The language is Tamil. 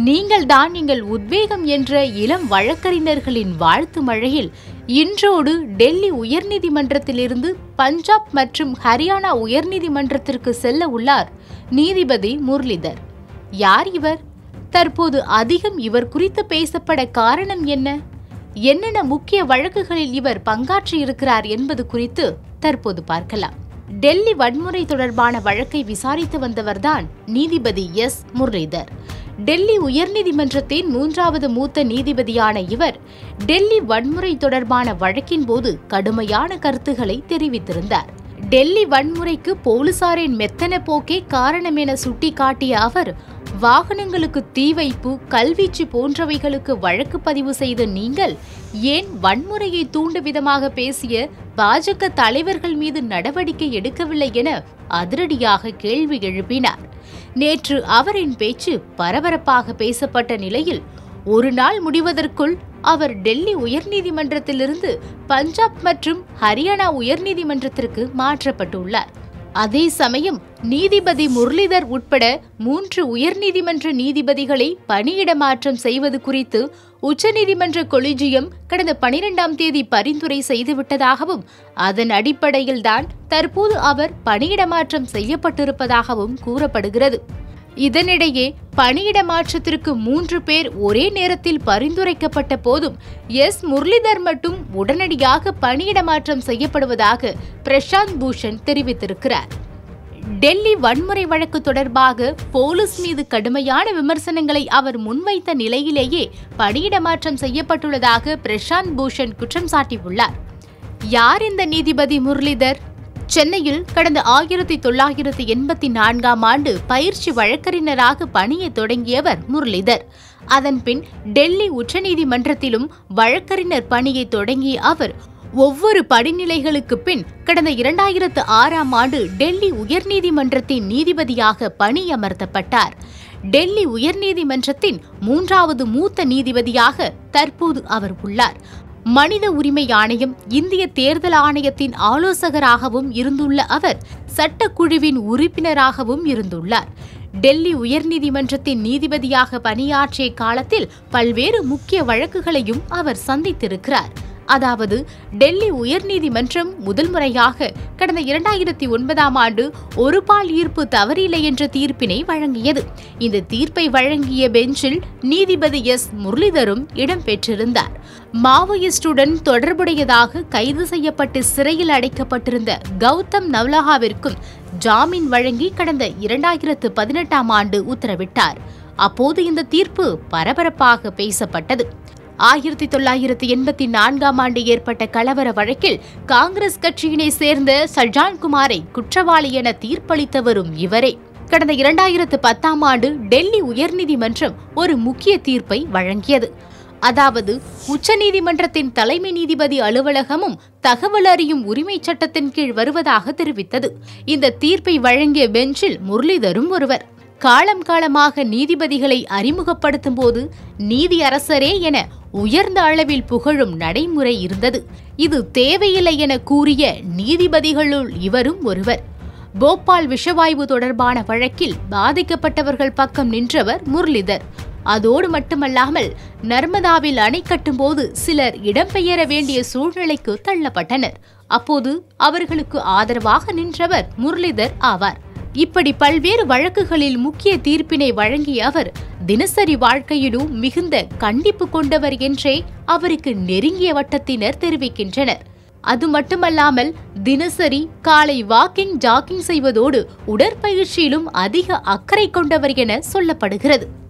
நீங்கள்தான் எங்கள் உத்வேகம் என்ற இளம் வழக்கறிஞர்களின் வாழ்த்து மழையில் இன்றோடு டெல்லி உயர்நீதிமன்றத்திலிருந்து பஞ்சாப் மற்றும் ஹரியானா உயர்நீதிமன்றத்திற்கு செல்ல உள்ளார் நீதிபதி முரளிதர் யார் இவர் தற்போது அதிகம் இவர் குறித்து பேசப்பட காரணம் என்ன என்னென்ன முக்கிய வழக்குகளில் இவர் பங்காற்றி இருக்கிறார் என்பது குறித்து தற்போது பார்க்கலாம் டெல்லி வன்முறை தொடர்பான வழக்கை விசாரித்து வந்தவர்தான் நீதிபதி எஸ் முரளிதர் டெல்லி உயர்நீதிமன்றத்தின் மூன்றாவது மூத்த நீதிபதியான இவர் டெல்லி வன்முறை தொடர்பான வழக்கின் போது கடுமையான கருத்துக்களை தெரிவித்திருந்தார் டெல்லி வன்முறைக்கு போலீசாரின் மெத்தன போக்கே காரணம் என சுட்டிக்காட்டிய அவர் வாகனங்களுக்கு தீ வைப்பு கல்வீச்சு போன்றவைகளுக்கு வழக்கு பதிவு செய்த நீங்கள் ஏன் வன்முறையை தூண்டும் விதமாக பேசிய பாஜக தலைவர்கள் மீது நடவடிக்கை எடுக்கவில்லை என அதிரடியாக கேள்வி எழுப்பினார் நேற்று அவரின் பேச்சு பரபரப்பாக பேசப்பட்ட நிலையில் ஒரு நாள் முடிவதற்குள் அவர் டெல்லி உயர்நீதிமன்றத்திலிருந்து பஞ்சாப் மற்றும் ஹரியானா உயர்நீதிமன்றத்திற்கு மாற்றப்பட்டுள்ளார் அதே சமயம் நீதிபதி முரளிதர் உட்பட மூன்று உயர்நீதிமன்ற நீதிபதிகளை பணியிட மாற்றம் செய்வது குறித்து உச்சநீதிமன்ற கொலிஜியம் கடந்த பனிரெண்டாம் தேதி பரிந்துரை செய்துவிட்டதாகவும் அதன் அடிப்படையில்தான் தற்போது அவர் பணியிட மாற்றம் செய்யப்பட்டிருப்பதாகவும் கூறப்படுகிறது இதனிடையே பணியிட மாற்றத்திற்கு மூன்று பேர் ஒரே நேரத்தில் பரிந்துரைக்கப்பட்ட போதும் எஸ் முரளிதர் மட்டும் உடனடியாக பணியிட மாற்றம் செய்யப்படுவதாக பிரசாந்த் பூஷன் தெரிவித்திருக்கிறார் டெல்லி வன்முறை வழக்கு தொடர்பாக போலீஸ் மீது கடுமையான விமர்சனங்களை அவர் முன்வைத்த நிலையிலேயே பணியிட மாற்றம் செய்யப்பட்டுள்ளதாக பிரசாந்த் பூஷன் குற்றம் சாட்டியுள்ளார் யார் இந்த நீதிபதி முரளிதர் சென்னையில் கடந்த ஆயிரத்தி தொள்ளாயிரத்தி எண்பத்தி நான்காம் ஆண்டு பயிற்சி வழக்கறிஞராக பணியை தொடங்கியவர் முரளிதர் அதன்பின் டெல்லி உச்சநீதிமன்றத்திலும் வழக்கறிஞர் பணியை தொடங்கிய அவர் ஒவ்வொரு படிநிலைகளுக்கு பின் கடந்த இரண்டாயிரத்து ஆறாம் ஆண்டு டெல்லி உயர்நீதிமன்றத்தின் நீதிபதியாக பணியமர்த்தப்பட்டார் டெல்லி உயர்நீதிமன்றத்தின் மூன்றாவது மூத்த நீதிபதியாக தற்போது அவர் உள்ளார் மனித உரிமை ஆணையம் இந்திய தேர்தல் ஆணையத்தின் ஆலோசகராகவும் இருந்துள்ள அவர் சட்டக்குழுவின் உறுப்பினராகவும் இருந்துள்ளார் டெல்லி உயர்நீதிமன்றத்தின் நீதிபதியாக பணியாற்றிய காலத்தில் பல்வேறு முக்கிய வழக்குகளையும் அவர் சந்தித்திருக்கிறார் அதாவது டெல்லி உயர்நீதிமன்றம் முதல் முறையாக கடந்த இரண்டாயிரத்தி ஒன்பதாம் ஆண்டு ஒரு பால் ஈர்ப்பு தவறில்லை என்ற தீர்ப்பினை வழங்கியது இந்த தீர்ப்பை வழங்கிய பெஞ்சில் நீதிபதி எஸ் முரளிதரும் இடம்பெற்றிருந்தார் மாவோயிஸ்டுடன் தொடர்புடையதாக கைது செய்யப்பட்டு சிறையில் அடைக்கப்பட்டிருந்த கௌதம் நவ்லஹாவிற்கும் ஜாமீன் வழங்கி கடந்த இரண்டாயிரத்து பதினெட்டாம் ஆண்டு உத்தரவிட்டார் அப்போது இந்த தீர்ப்பு பரபரப்பாக பேசப்பட்டது ஆயிரத்தி தொள்ளாயிரத்தி எண்பத்தி நான்காம் ஆண்டு ஏற்பட்ட கலவர வழக்கில் காங்கிரஸ் கட்சியினை சேர்ந்த சஜான் குமாரை குற்றவாளி என தீர்ப்பளித்தவரும் இவரே கடந்த இரண்டாயிரத்து பத்தாம் ஆண்டு டெல்லி உயர்நீதிமன்றம் ஒரு முக்கிய தீர்ப்பை வழங்கியது அதாவது உச்சநீதிமன்றத்தின் தலைமை நீதிபதி அலுவலகமும் தகவல் அறியும் உரிமை சட்டத்தின் கீழ் வருவதாக தெரிவித்தது இந்த தீர்ப்பை வழங்கிய பெஞ்சில் முரளிதரும் ஒருவர் காலம் காலமாக நீதிபதிகளை அறிமுகப்படுத்தும் போது நீதி அரசரே என உயர்ந்த அளவில் புகழும் நடைமுறை இருந்தது இது தேவையில்லை என கூறிய நீதிபதிகளுள் இவரும் ஒருவர் போபால் விஷவாயு தொடர்பான வழக்கில் பாதிக்கப்பட்டவர்கள் பக்கம் நின்றவர் முரளிதர் அதோடு மட்டுமல்லாமல் நர்மதாவில் அணை கட்டும்போது சிலர் இடம்பெயர வேண்டிய சூழ்நிலைக்கு தள்ளப்பட்டனர் அப்போது அவர்களுக்கு ஆதரவாக நின்றவர் முரளிதர் ஆவார் இப்படி பல்வேறு வழக்குகளில் முக்கிய தீர்ப்பினை வழங்கிய அவர் தினசரி வாழ்க்கையிலும் மிகுந்த கண்டிப்பு கொண்டவர் என்றே அவருக்கு நெருங்கிய வட்டத்தினர் தெரிவிக்கின்றனர் அது மட்டுமல்லாமல் தினசரி காலை வாக்கிங் ஜாக்கிங் செய்வதோடு உடற்பயிற்சியிலும் அதிக அக்கறை கொண்டவர் என சொல்லப்படுகிறது